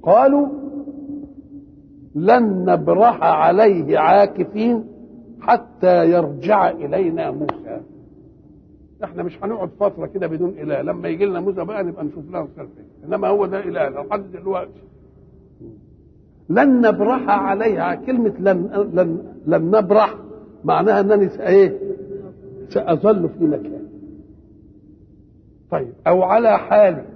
قالوا لن نبرح عليه عاكفين حتى يرجع الينا موسى احنا مش هنقعد فتره كده بدون اله لما يجي لنا موسى بقى نبقى نشوف لها الخلفيه انما هو ده اله لحد دلوقتي لن نبرح عليها كلمه لن لن لن نبرح معناها انني ايه ساظل في مكان طيب او على حالي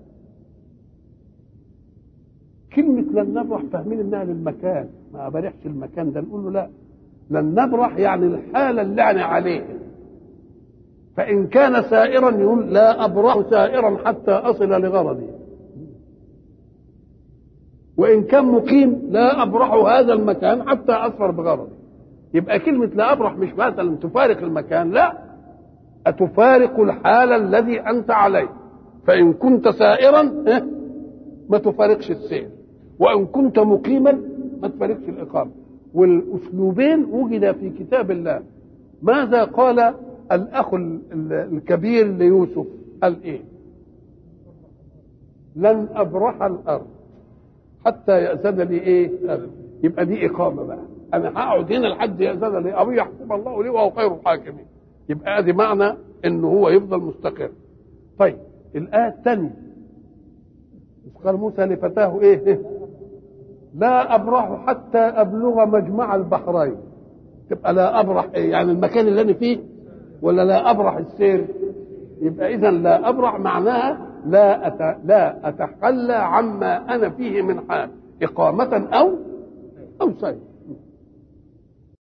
كلمة لن نبرح فاهمين انها للمكان ما برحش المكان ده نقول له لا لن نبرح يعني الحالة اللي انا عليها فإن كان سائرا يقول لا أبرح سائرا حتى أصل لغرضي وإن كان مقيم لا أبرح هذا المكان حتى أصفر بغرضي يبقى كلمة لا أبرح مش مثلا تفارق المكان لا أتفارق الحال الذي أنت عليه فإن كنت سائرا ما تفارقش السير وإن كنت مقيما ما تفارقش الإقامة والأسلوبين وجد في كتاب الله ماذا قال الأخ الكبير ليوسف قال إيه لن أبرح الأرض حتى يأذن لي إيه يبقى دي إقامة بقى أنا هقعد هنا لحد يأذن لي أو يحكم الله لي وهو خير الحاكمين يبقى ادي معنى انه هو يفضل مستقر طيب الايه الثانيه قال موسى لفتاه ايه لا ابرح حتى ابلغ مجمع البحرين تبقى لا ابرح إيه؟ يعني المكان اللي انا فيه ولا لا ابرح السير يبقى اذا لا ابرح معناها لا أت... لا اتخلى عما انا فيه من حال اقامه او او سير